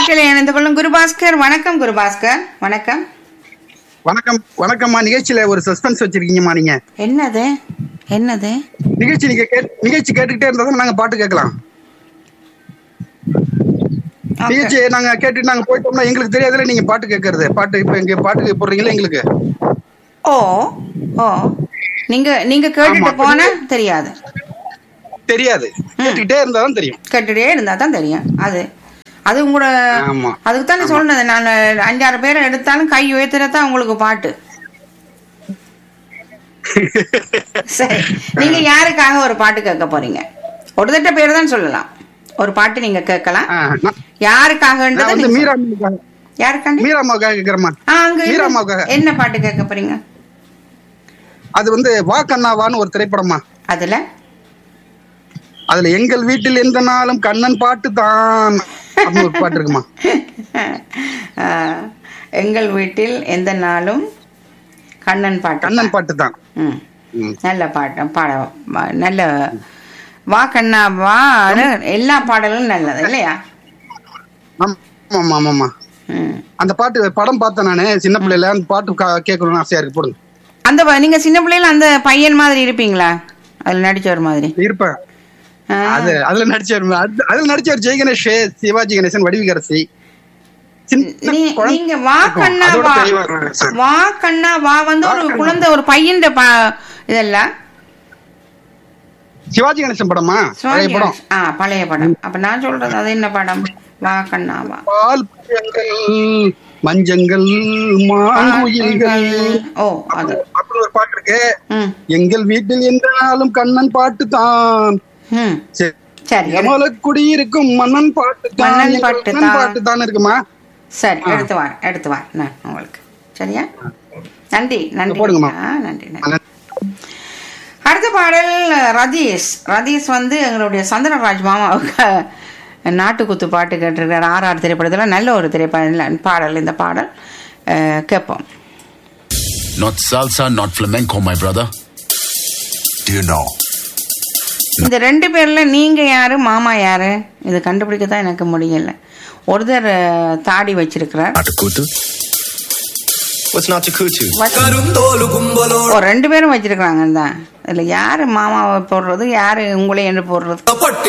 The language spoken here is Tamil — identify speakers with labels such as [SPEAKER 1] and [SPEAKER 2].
[SPEAKER 1] நிகழ்ச்சியில் இணைந்து கொள்ளும் குருபாஸ்கர் வணக்கம் குருபாஸ்கர் வணக்கம்
[SPEAKER 2] வணக்கம் வணக்கம்மா நிகழ்ச்சியில ஒரு சஸ்பென்ஸ் வச்சிருக்கீங்கம்மா நீங்க
[SPEAKER 1] என்னது என்னது
[SPEAKER 2] நிகழ்ச்சி நீங்க கேட்- நிகழ்ச்சி கேட்டுக்கிட்டே இருந்தா தான் நாங்க பாட்டு கேட்கலாம்
[SPEAKER 1] Okay.
[SPEAKER 2] நிகழ்ச்சி நாங்க கேட்டுட்டு நாங்க போயிட்டோம்னா எங்களுக்கு தெரியாதுல நீங்க பாட்டு கேட்கறது பாட்டு இப்ப இங்க பாட்டு போடுறீங்களா எங்களுக்கு
[SPEAKER 1] ஓ ஓ நீங்க நீங்க கேட்டுட்டு
[SPEAKER 2] ஆமா.
[SPEAKER 1] போனா தெரியாது
[SPEAKER 2] தெரியாது கேட்டுக்கிட்டே இருந்தா தான் தெரியும்
[SPEAKER 1] கேட்டுட்டே இருந்தா தான் தெரியும் அது அது உங்களோட
[SPEAKER 2] ஆமா.
[SPEAKER 1] அதுக்கு தானே சொன்னது நான் அஞ்சாறு பேரை எடுத்தாலும் கை உயர்த்துறதான் உங்களுக்கு பாட்டு சரி நீங்க யாருக்காக ஒரு பாட்டு கேட்க போறீங்க ஒரு தட்ட பேர் தான் சொல்லலாம் ஒரு பாட்டு நீங்க கேட்கலாம்
[SPEAKER 2] ஆ, நான் நான்
[SPEAKER 1] யாருக்காகன்றது
[SPEAKER 2] வந்து
[SPEAKER 1] நீங்க
[SPEAKER 2] மீரா
[SPEAKER 1] சொல்லுங்க. யாருக்காண்டி
[SPEAKER 2] மீரா அம்மாவுக்காக கேக்குறேம்மா
[SPEAKER 1] ஆ, அங்க என்ன-
[SPEAKER 2] மீராமாவுக்காக.
[SPEAKER 1] என்ன பாட்டு கேட்க போறீங்க
[SPEAKER 2] அது வந்து வா கண்ணாவான்னு ஒரு திரைப்படமா
[SPEAKER 1] அதுல
[SPEAKER 2] அதுல எங்கள் வீட்டில் எந்த நாளும் கண்ணன் பாட்டு தான் அப்படின்னு ஒரு பாட்டு இருக்குமா
[SPEAKER 1] ஆ, எங்கள் வீட்டில் எந்த நாளும் கண்ணன் பாட்டு
[SPEAKER 2] கண்ணன் பாட்டு தான்
[SPEAKER 1] ம்.
[SPEAKER 2] ம்.
[SPEAKER 1] நல்ல பாட்டு பாட வா- நல்ல வா கண்ணா வா எல்லா பாடலும் நல்லது இல்லையா
[SPEAKER 2] ஆமா ஆமா ஆமாம்மா
[SPEAKER 1] ம்.
[SPEAKER 2] அந்த பாட்டு படம் பார்த்தேன் நானு சின்ன பிள்ளையில அந்த பாட்டு கா- கேட்கணும்னு ஆசையா இருக்கு போடுங்க
[SPEAKER 1] அந்த ப- நீங்க சின்ன பிள்ளையில அந்த பையன் மாதிரி இருப்பீங்களா அதுல நடிச்சவர் மாதிரி
[SPEAKER 2] இருப்பேன்
[SPEAKER 1] ஆ.
[SPEAKER 2] அது அதுல நடிச்சார் அது- அதுல நடிச்சார் ஜெய் கணேஷ் சிவாஜி கணேசன் வடிவிகரசி சின்ன
[SPEAKER 1] நீ-
[SPEAKER 2] குழந்தை
[SPEAKER 1] நீங்க வா
[SPEAKER 2] இருக்கும்.
[SPEAKER 1] கண்ணா
[SPEAKER 2] அதோட
[SPEAKER 1] வா
[SPEAKER 2] தெளிவா இருக்கும் சார்.
[SPEAKER 1] வா கண்ணா வா வந்து ஒரு குழந்தை ஒரு பையன் இதெல்லாம்
[SPEAKER 2] சிவாஜி கணேசன் படமா பழைய
[SPEAKER 1] சிவாஜி
[SPEAKER 2] படம்
[SPEAKER 1] கணேசன். ஆ பழைய படம் அப்ப நான் சொல்றது அது என்ன படம் வா கண்ணா வா
[SPEAKER 2] பால் பழங்கள் மஞ்சங்கள் மாங்குயில்கள்
[SPEAKER 1] ஓ அது
[SPEAKER 2] அப்படி ஒரு பாட்டு இருக்கு
[SPEAKER 1] ம்
[SPEAKER 2] எங்கள் வீட்டில் எந்த நாளும் கண்ணன் பாட்டு தான்
[SPEAKER 1] ம்
[SPEAKER 2] சரி
[SPEAKER 1] சரி எடு-
[SPEAKER 2] கமலக்குடி இருக்கும் மன்னன் பாட்டு தான்
[SPEAKER 1] மன்னன்
[SPEAKER 2] எங்கள்
[SPEAKER 1] பாட்டு
[SPEAKER 2] மன்னன்
[SPEAKER 1] தான்.
[SPEAKER 2] பாட்டு தான் இருக்குமா
[SPEAKER 1] சரி எடுத்து வா எடுத்து வா நான் உங்களுக்கு சரியா நன்றி நன்றி
[SPEAKER 2] போடுங்கம்மா.
[SPEAKER 1] ஆ, நன்றி நன்றி அடுத்த பாடல் ரதீஷ் ரதீஷ் வந்து எங்களுடைய சந்திரராஜ் மாமாவுக்கு நாட்டுக்குத்து பாட்டு கேட்டிருக்கார் ஆர் ஆர் திரைப்படத்தில் நல்ல ஒரு திரைப்பட பாடல் இந்த பாடல் அஹ், கேட்போம்
[SPEAKER 3] Not salsa, not flamenco, my brother.
[SPEAKER 4] Do you know?
[SPEAKER 1] இந்த ரெண்டு பேர்ல நீங்க யாரு மாமா யாரு இது கண்டுபிடிக்க தான் எனக்கு முடியல ஒருத்தர் அஹ், தாடி வச்சிருக்கிறார்
[SPEAKER 4] Atakutu? What's Natakutu?
[SPEAKER 1] ஓ ரெண்டு பேரும் வச்சிருக்கிறாங்க தான் இதுல யாரு மாமாவை போடுறது யாரு உங்களை என்று போடுறது